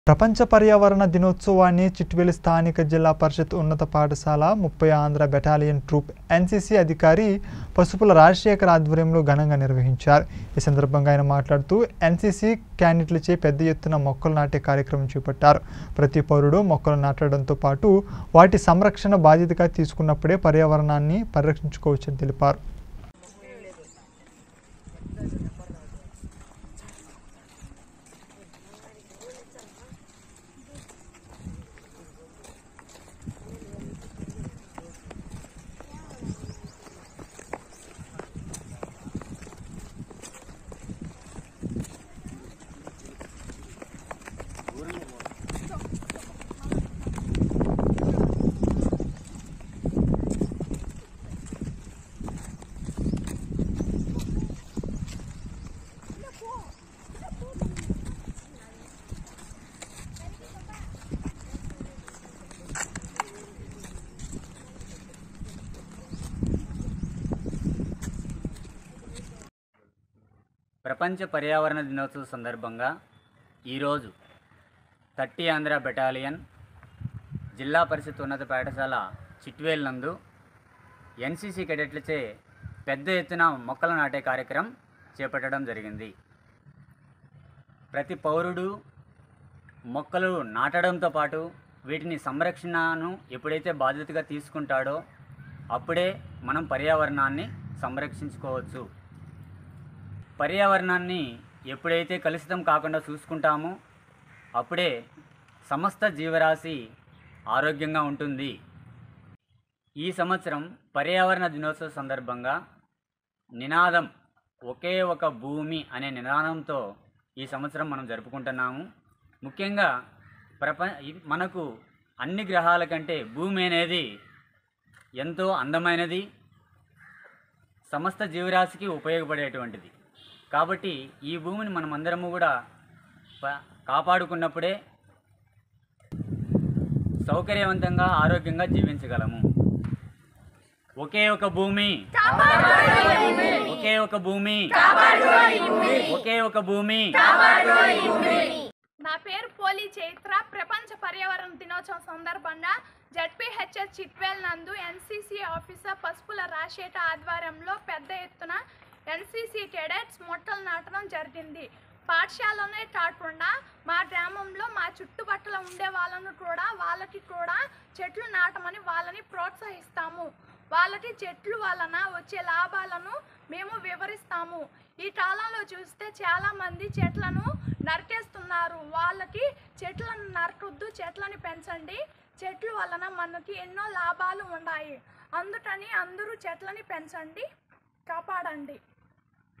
ప్రపంచ పర్యావరణ దినోత్సవాన్ని చిట్వేలి స్థానిక జిల్లా పరిషత్ ఉన్నత పాఠశాల ముప్పై ఆంధ్ర బెటాలియన్ ట్రూప్ ఎన్సీసీ అధికారి పసుపుల రాజశేఖర్ ఆధ్వర్యంలో ఘనంగా నిర్వహించారు ఈ సందర్భంగా ఆయన మాట్లాడుతూ ఎన్సీసీ క్యాండిడేట్లచే పెద్ద ఎత్తున మొక్కలు నాటే కార్యక్రమం చేపట్టారు ప్రతి పౌరుడు మొక్కలు నాటడంతో పాటు వాటి సంరక్షణ బాధ్యతగా తీసుకున్నప్పుడే పర్యావరణాన్ని పరిరక్షించుకోవచ్చని తెలిపారు ప్రపంచ పర్యావరణ దినోత్సవ సందర్భంగా ఈరోజు థర్టీ ఆంధ్ర బెటాలియన్ జిల్లా పరిషత్ ఉన్నత పాఠశాల చిట్వేల్ నందు ఎన్సీసీ కెడెట్లచే పెద్ద ఎత్తున మొక్కలు నాటే కార్యక్రమం చేపట్టడం జరిగింది ప్రతి పౌరుడు మొక్కలు నాటడంతో పాటు వీటిని సంరక్షణను ఎప్పుడైతే బాధ్యతగా తీసుకుంటాడో అప్పుడే మనం పర్యావరణాన్ని సంరక్షించుకోవచ్చు పర్యావరణాన్ని ఎప్పుడైతే కలుషితం కాకుండా చూసుకుంటామో అప్పుడే సమస్త జీవరాశి ఆరోగ్యంగా ఉంటుంది ఈ సంవత్సరం పర్యావరణ దినోత్సవ సందర్భంగా నినాదం ఒకే ఒక భూమి అనే నినాదంతో ఈ సంవత్సరం మనం జరుపుకుంటున్నాము ముఖ్యంగా ప్రప ఇ- మనకు అన్ని గ్రహాల కంటే భూమి అనేది ఎంతో అందమైనది సమస్త జీవరాశికి ఉపయోగపడేటువంటిది కాబట్టి ఈ భూమిని మనం అందరము కూడా ప- కాపాడుకున్నప్పుడే సౌకర్యవంతంగా ఆరోగ్యంగా జీవించగలము ఒకే ఒక భూమి ఒకే ఒక భూమి ఒకే ఒక భూమి నా పేరు పోలి చైత్ర ప్రపంచ పర్యావరణ దినోత్సవం సందర్భంగా జడ్పీహెచ్ఎస్ చిట్వేల్ నందు ఎన్సీసీ ఆఫీసర్ పసుపుల రాశేట ఆధ్వర్యంలో పెద్ద ఎత్తున ఎన్సీసీ కెడెట్స్ మొట్టలు నాటడం జరిగింది పాఠశాలలోనే కాకుండా మా గ్రామంలో మా చుట్టుపక్కల ఉండే వాళ్ళను కూడా వాళ్ళకి కూడా చెట్లు నాటమని వాళ్ళని ప్రోత్సహిస్తాము వాళ్ళకి చెట్లు వలన వచ్చే లాభాలను మేము వివరిస్తాము ఈ కాలంలో చూస్తే చాలా మంది చెట్లను నరికేస్తున్నారు వాళ్ళకి చెట్లను నరకొద్దు చెట్లని పెంచండి చెట్లు వలన మనకి ఎన్నో లాభాలు ఉన్నాయి అందుకని అందరూ చెట్లని పెంచండి కాపాడండి